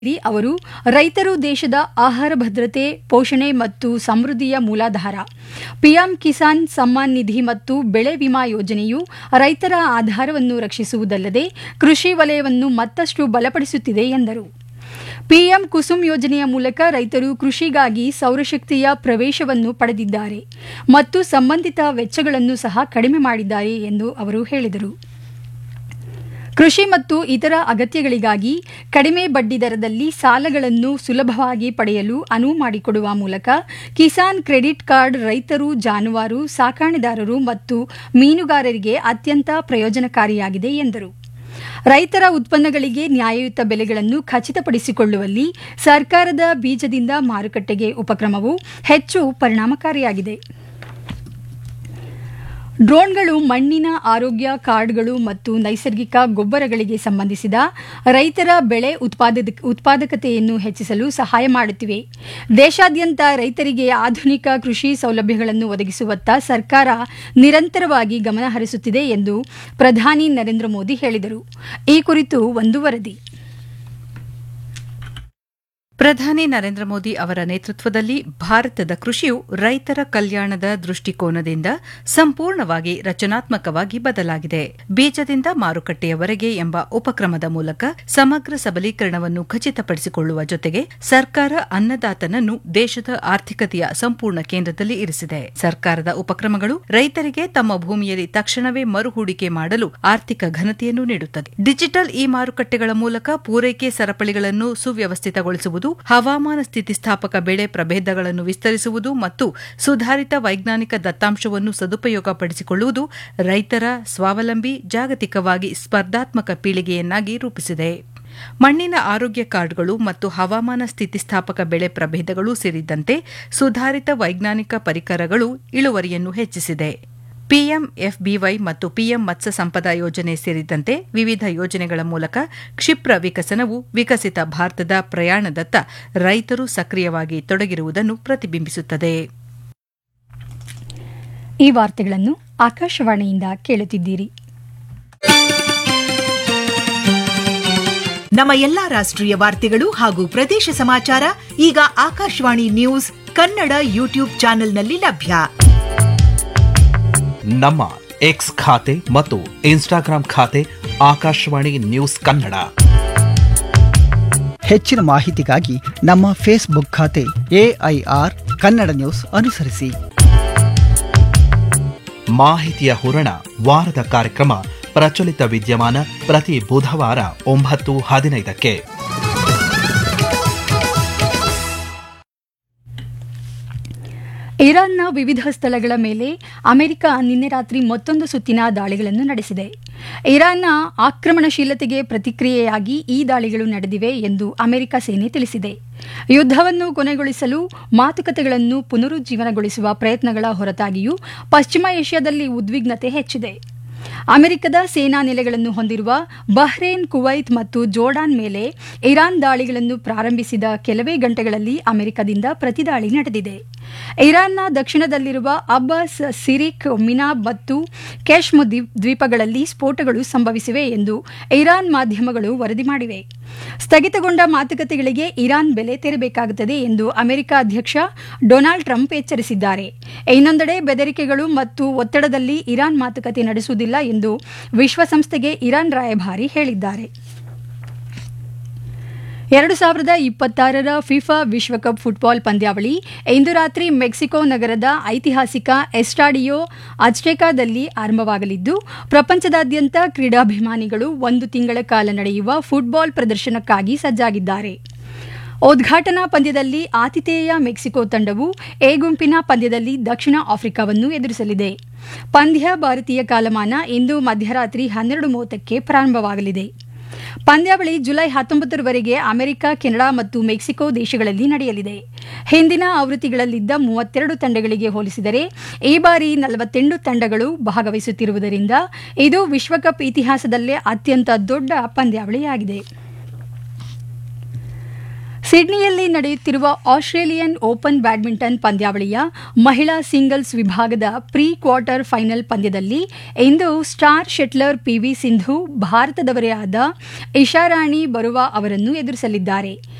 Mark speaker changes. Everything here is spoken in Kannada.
Speaker 1: ಅವರು ರೈತರು ದೇಶದ ಆಹಾರ ಭದ್ರತೆ ಪೋಷಣೆ ಮತ್ತು ಸಮೃದ್ಧಿಯ ಮೂಲಾಧಾರ ಪಿಎಂ ಕಿಸಾನ್ ಸಮ್ಮಾನ್ ನಿಧಿ ಮತ್ತು ಬೆಳೆ ವಿಮಾ ಯೋಜನೆಯು ರೈತರ ಆಧಾರವನ್ನು ರಕ್ಷಿಸುವುದಲ್ಲದೆ ಕೃಷಿ ವಲಯವನ್ನು ಮತ್ತಷ್ಟು ಬಲಪಡಿಸುತ್ತಿದೆ ಎಂದರು ಪಿಎಂ ಕುಸುಮ್ ಯೋಜನೆಯ ಮೂಲಕ ರೈತರು ಕೃಷಿಗಾಗಿ ಸೌರಶಕ್ತಿಯ ಪ್ರವೇಶವನ್ನು ಪಡೆದಿದ್ದಾರೆ ಮತ್ತು ಸಂಬಂಧಿತ ವೆಚ್ಚಗಳನ್ನು ಸಹ ಕಡಿಮೆ ಮಾಡಿದ್ದಾರೆ ಎಂದು ಅವರು ಹೇಳಿದರು ಕೃಷಿ ಮತ್ತು ಇತರ ಅಗತ್ಯಗಳಿಗಾಗಿ ಕಡಿಮೆ ಬಡ್ಡಿ ದರದಲ್ಲಿ ಸಾಲಗಳನ್ನು ಸುಲಭವಾಗಿ ಪಡೆಯಲು ಅನುವು ಮಾಡಿಕೊಡುವ ಮೂಲಕ ಕಿಸಾನ್ ಕ್ರೆಡಿಟ್ ಕಾರ್ಡ್ ರೈತರು ಜಾನುವಾರು ಸಾಕಾಣೆದಾರರು ಮತ್ತು ಮೀನುಗಾರರಿಗೆ ಅತ್ಯಂತ ಪ್ರಯೋಜನಕಾರಿಯಾಗಿದೆ ಎಂದರು ರೈತರ ಉತ್ಪನ್ನಗಳಿಗೆ ನ್ಯಾಯಯುತ ಬೆಲೆಗಳನ್ನು ಖಚಿತಪಡಿಸಿಕೊಳ್ಳುವಲ್ಲಿ ಸರ್ಕಾರದ ಬೀಜದಿಂದ ಮಾರುಕಟ್ಟೆಗೆ ಉಪಕ್ರಮವು ಹೆಚ್ಚು ಪರಿಣಾಮಕಾರಿಯಾಗಿದೆ ಡ್ರೋನ್ಗಳು ಮಣ್ಣಿನ ಆರೋಗ್ಯ ಕಾರ್ಡ್ಗಳು ಮತ್ತು ನೈಸರ್ಗಿಕ ಗೊಬ್ಬರಗಳಿಗೆ ಸಂಬಂಧಿಸಿದ ರೈತರ ಬೆಳೆ ಉತ್ಪಾದಕತೆಯನ್ನು ಹೆಚ್ಚಿಸಲು ಸಹಾಯ ಮಾಡುತ್ತಿವೆ ದೇಶಾದ್ಯಂತ ರೈತರಿಗೆ ಆಧುನಿಕ ಕೃಷಿ ಸೌಲಭ್ಯಗಳನ್ನು ಒದಗಿಸುವತ್ತ ಸರ್ಕಾರ ನಿರಂತರವಾಗಿ ಗಮನ ಹರಿಸುತ್ತಿದೆ ಎಂದು ಪ್ರಧಾನಿ ನರೇಂದ್ರ ಮೋದಿ ಹೇಳಿದರು ಈ ಕುರಿತು ಒಂದು ವರದಿ
Speaker 2: ಪ್ರಧಾನಿ ನರೇಂದ್ರ ಮೋದಿ ಅವರ ನೇತೃತ್ವದಲ್ಲಿ ಭಾರತದ ಕೃಷಿಯು ರೈತರ ಕಲ್ಯಾಣದ ದೃಷ್ಟಿಕೋನದಿಂದ ಸಂಪೂರ್ಣವಾಗಿ ರಚನಾತ್ಮಕವಾಗಿ ಬದಲಾಗಿದೆ ಬೀಜದಿಂದ ಮಾರುಕಟ್ಟೆಯವರೆಗೆ ಎಂಬ ಉಪಕ್ರಮದ ಮೂಲಕ ಸಮಗ್ರ ಸಬಲೀಕರಣವನ್ನು ಖಚಿತಪಡಿಸಿಕೊಳ್ಳುವ ಜೊತೆಗೆ ಸರ್ಕಾರ ಅನ್ನದಾತನನ್ನು ದೇಶದ ಆರ್ಥಿಕತೆಯ ಸಂಪೂರ್ಣ ಕೇಂದ್ರದಲ್ಲಿ ಇರಿಸಿದೆ ಸರ್ಕಾರದ ಉಪಕ್ರಮಗಳು ರೈತರಿಗೆ ತಮ್ಮ ಭೂಮಿಯಲ್ಲಿ ತಕ್ಷಣವೇ ಮರುಹೂಡಿಕೆ ಮಾಡಲು ಆರ್ಥಿಕ ಘನತೆಯನ್ನು ನೀಡುತ್ತದೆ ಡಿಜಿಟಲ್ ಇ ಮಾರುಕಟ್ಟೆಗಳ ಮೂಲಕ ಪೂರೈಕೆ ಸರಪಳಿಗಳನ್ನು ಸುವ್ಯವಸ್ಥಿತಗೊಳಿಸುವುದು ಹವಾಮಾನ ಸ್ಥಿತಿಸ್ಥಾಪಕ ಬೆಳೆ ಪ್ರಭೇದಗಳನ್ನು ವಿಸ್ತರಿಸುವುದು ಮತ್ತು ಸುಧಾರಿತ ವೈಜ್ಞಾನಿಕ ದತ್ತಾಂಶವನ್ನು ಸದುಪಯೋಗಪಡಿಸಿಕೊಳ್ಳುವುದು ರೈತರ ಸ್ವಾವಲಂಬಿ ಜಾಗತಿಕವಾಗಿ ಸ್ಪರ್ಧಾತ್ಮಕ ಪೀಳಿಗೆಯನ್ನಾಗಿ ರೂಪಿಸಿದೆ ಮಣ್ಣಿನ ಆರೋಗ್ಯ ಕಾರ್ಡ್ಗಳು ಮತ್ತು ಹವಾಮಾನ ಸ್ಥಿತಿಸ್ಥಾಪಕ ಬೆಳೆ ಪ್ರಭೇದಗಳು ಸೇರಿದಂತೆ ಸುಧಾರಿತ ವೈಜ್ಞಾನಿಕ ಪರಿಕರಗಳು ಇಳುವರಿಯನ್ನು ಹೆಚ್ಚಿಸಿದೆ ಪಿಎಂ ಎಫ್ಬಿವೈ ಮತ್ತು ಪಿಎಂ ಮತ್ಸ್ಯ ಸಂಪದ ಯೋಜನೆ ಸೇರಿದಂತೆ ವಿವಿಧ ಯೋಜನೆಗಳ ಮೂಲಕ ಕ್ಷಿಪ್ರ ವಿಕಸನವು ವಿಕಸಿತ ಭಾರತದ ಪ್ರಯಾಣದತ್ತ ರೈತರು ಸಕ್ರಿಯವಾಗಿ ತೊಡಗಿರುವುದನ್ನು ಪ್ರತಿಬಿಂಬಿಸುತ್ತದೆ
Speaker 1: ಈ ವಾರ್ತೆಗಳನ್ನು ಆಕಾಶವಾಣಿಯಿಂದ ಕೇಳುತ್ತಿದ್ದೀರಿ
Speaker 3: ನಮ್ಮ ಎಲ್ಲಾ ರಾಷ್ಟ್ರೀಯ ವಾರ್ತೆಗಳು ಹಾಗೂ ಪ್ರದೇಶ ಸಮಾಚಾರ ಈಗ ಆಕಾಶವಾಣಿ ನ್ಯೂಸ್ ಕನ್ನಡ ಯೂಟ್ಯೂಬ್ ಚಾನೆಲ್ನಲ್ಲಿ ಲಭ್ಯ
Speaker 4: ನಮ್ಮ ಎಕ್ಸ್ ಖಾತೆ ಮತ್ತು ಇನ್ಸ್ಟಾಗ್ರಾಂ ಖಾತೆ ಆಕಾಶವಾಣಿ ನ್ಯೂಸ್ ಕನ್ನಡ
Speaker 5: ಹೆಚ್ಚಿನ ಮಾಹಿತಿಗಾಗಿ ನಮ್ಮ ಫೇಸ್ಬುಕ್ ಖಾತೆ ಎಐಆರ್ ಕನ್ನಡ ನ್ಯೂಸ್ ಅನುಸರಿಸಿ
Speaker 4: ಮಾಹಿತಿಯ ಹೂರಣ ವಾರದ ಕಾರ್ಯಕ್ರಮ ಪ್ರಚಲಿತ ವಿದ್ಯಮಾನ ಪ್ರತಿ ಬುಧವಾರ ಒಂಬತ್ತು ಹದಿನೈದಕ್ಕೆ
Speaker 1: ಇರಾನ್ನ ವಿವಿಧ ಸ್ಥಳಗಳ ಮೇಲೆ ಅಮೆರಿಕ ನಿನ್ನೆ ರಾತ್ರಿ ಮತ್ತೊಂದು ಸುತ್ತಿನ ದಾಳಿಗಳನ್ನು ನಡೆಸಿದೆ ಇರಾನ್ನ ಆಕ್ರಮಣಶೀಲತೆಗೆ ಪ್ರತಿಕ್ರಿಯೆಯಾಗಿ ಈ ದಾಳಿಗಳು ನಡೆದಿವೆ ಎಂದು ಅಮೆರಿಕ ಸೇನೆ ತಿಳಿಸಿದೆ ಯುದ್ಧವನ್ನು ಕೊನೆಗೊಳಿಸಲು ಮಾತುಕತೆಗಳನ್ನು ಪುನರುಜ್ಜೀವನಗೊಳಿಸುವ ಪ್ರಯತ್ನಗಳ ಹೊರತಾಗಿಯೂ ಪಶ್ಚಿಮ ಏಷ್ಯಾದಲ್ಲಿ ಉದ್ವಿಗ್ನತೆ ಹೆಚ್ಚಿದೆ ಅಮೆರಿಕದ ಸೇನಾ ನೆಲೆಗಳನ್ನು ಹೊಂದಿರುವ ಬಹ್ರೇನ್ ಕುವೈತ್ ಮತ್ತು ಜೋರ್ಡಾನ್ ಮೇಲೆ ಇರಾನ್ ದಾಳಿಗಳನ್ನು ಪ್ರಾರಂಭಿಸಿದ ಕೆಲವೇ ಗಂಟೆಗಳಲ್ಲಿ ಅಮೆರಿಕದಿಂದ ಪ್ರತಿದಾಳಿ ನಡೆದಿದೆ ಇರಾನ್ನ ದಕ್ಷಿಣದಲ್ಲಿರುವ ಅಬ್ಬಾಸ್ ಸಿರಿಕ್ ಮಿನಾಬ್ ಮತ್ತು ಕೆಶ್ಮ್ ದ್ವೀಪಗಳಲ್ಲಿ ಸ್ಫೋಟಗಳು ಸಂಭವಿಸಿವೆ ಎಂದು ಇರಾನ್ ಮಾಧ್ಯಮಗಳು ವರದಿ ಮಾಡಿವೆ ಸ್ಥಗಿತಗೊಂಡ ಮಾತುಕತೆಗಳಿಗೆ ಇರಾನ್ ಬೆಲೆ ತೆರಬೇಕಾಗುತ್ತದೆ ಎಂದು ಅಮೆರಿಕ ಅಧ್ಯಕ್ಷ ಡೊನಾಲ್ಡ್ ಟ್ರಂಪ್ ಎಚ್ಚರಿಸಿದ್ದಾರೆ ಇನ್ನೊಂದೆಡೆ ಬೆದರಿಕೆಗಳು ಮತ್ತು ಒತ್ತಡದಲ್ಲಿ ಇರಾನ್ ಮಾತುಕತೆ ನಡೆಸುವುದಿಲ್ಲ ಎಂದು ವಿಶ್ವಸಂಸ್ಥೆಗೆ ಇರಾನ್ ರಾಯಭಾರಿ ಹೇಳಿದ್ದಾರೆ ಎರಡು ಸಾವಿರದ ಇಪ್ಪತ್ತಾರರ ಫಿಫಾ ವಿಶ್ವಕಪ್ ಫುಟ್ಬಾಲ್ ಪಂದ್ಯಾವಳಿ ಇಂದು ರಾತ್ರಿ ಮೆಕ್ಸಿಕೋ ನಗರದ ಐತಿಹಾಸಿಕ ಎಸ್ಟಾಡಿಯೋ ಅಜ್ಟೆಕಾದಲ್ಲಿ ಆರಂಭವಾಗಲಿದ್ದು ಪ್ರಪಂಚದಾದ್ಯಂತ ಕ್ರೀಡಾಭಿಮಾನಿಗಳು ಒಂದು ತಿಂಗಳ ಕಾಲ ನಡೆಯುವ ಫುಟ್ಬಾಲ್ ಪ್ರದರ್ಶನಕ್ಕಾಗಿ ಸಜ್ಜಾಗಿದ್ದಾರೆ ಉದ್ಘಾಟನಾ ಪಂದ್ಯದಲ್ಲಿ ಆತಿಥೇಯ ಮೆಕ್ಸಿಕೋ ತಂಡವು ಎ ಗುಂಪಿನ ಪಂದ್ಯದಲ್ಲಿ ದಕ್ಷಿಣ ಆಫ್ರಿಕಾವನ್ನು ಎದುರಿಸಲಿದೆ ಪಂದ್ಯ ಭಾರತೀಯ ಕಾಲಮಾನ ಇಂದು ಮಧ್ಯರಾತ್ರಿ ಹನ್ನೆರಡು ಮೂವತ್ತಕ್ಕೆ ಪ್ರಾರಂಭವಾಗಲಿದೆ ಪಂದ್ಯಾವಳಿ ಜುಲೈ ಹತ್ತೊಂಬತ್ತರವರೆಗೆ ಅಮೆರಿಕ ಕೆನಡಾ ಮತ್ತು ಮೆಕ್ಸಿಕೋ ದೇಶಗಳಲ್ಲಿ ನಡೆಯಲಿದೆ ಹಿಂದಿನ ಆವೃತ್ತಿಗಳಲ್ಲಿದ್ದ ಮೂವತ್ತೆರಡು ತಂಡಗಳಿಗೆ ಹೋಲಿಸಿದರೆ ಈ ಬಾರಿ ನಲವತ್ತೆಂಟು ತಂಡಗಳು ಭಾಗವಹಿಸುತ್ತಿರುವುದರಿಂದ ಇದು ವಿಶ್ವಕಪ್ ಇತಿಹಾಸದಲ್ಲೇ ಅತ್ಯಂತ ದೊಡ್ಡ ಪಂದ್ಯಾವಳಿಯಾಗಿದೆ ಸಿಡ್ನಿಯಲ್ಲಿ ನಡೆಯುತ್ತಿರುವ ಆಸ್ಟ್ರೇಲಿಯನ್ ಓಪನ್ ಬ್ಯಾಡ್ಮಿಂಟನ್ ಪಂದ್ಯಾವಳಿಯ ಮಹಿಳಾ ಸಿಂಗಲ್ಸ್ ವಿಭಾಗದ ಪ್ರೀ ಕ್ವಾರ್ಟರ್ ಫೈನಲ್ ಪಂದ್ಯದಲ್ಲಿ ಇಂದು ಸ್ಟಾರ್ ಶೆಟ್ಲರ್ ಪಿವಿ ಸಿಂಧು ಭಾರತದವರೇ ಆದ ಇಶಾರಾಣಿ ಬರುವ ಅವರನ್ನು ಎದುರಿಸಲಿದ್ದಾರೆ